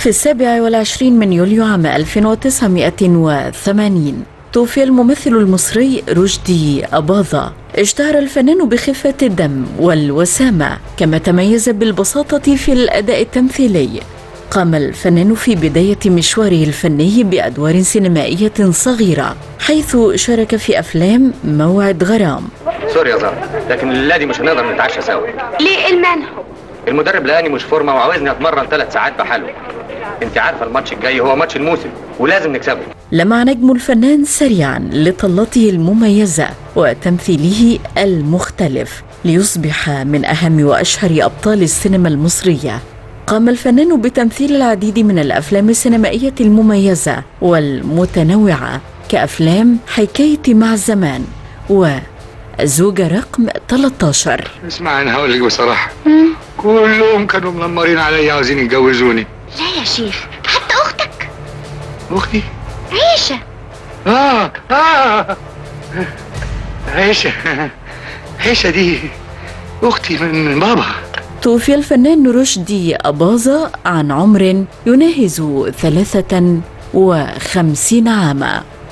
في السابع والعشرين من يوليو عام 1980 توفي الممثل المصري رشدي أباظة اشتهر الفنان بخفة الدم والوسامة كما تميز بالبساطة في الأداء التمثيلي قام الفنان في بداية مشواره الفني بأدوار سينمائية صغيرة حيث شارك في أفلام موعد غرام سوري يا زهر لكن الليله دي مش هنقدر نتعشى سوا ليه المنع المدرب لقاني مش فورمه وعاوزني اتمرن ثلاث ساعات بحاله انت عارفه الماتش الجاي هو ماتش الموسم ولازم نكسبه لمع نجم الفنان سريعا لطلته المميزة وتمثيله المختلف ليصبح من أهم وأشهر أبطال السينما المصرية قام الفنان بتمثيل العديد من الأفلام السينمائية المميزة والمتنوعة كأفلام حكايتي مع الزمان وزوجة رقم 13 اسمع انا هقول لك بصراحه كلهم كانوا منمرين عليا عاوزين يتجوزوني لا يا شيخ حتى اختك اختي عيشه اه اه عيشه عيشه دي اختي من من بابا توفي الفنان رشدي أباظة عن عمر يناهز ثلاثة وخمسين عاما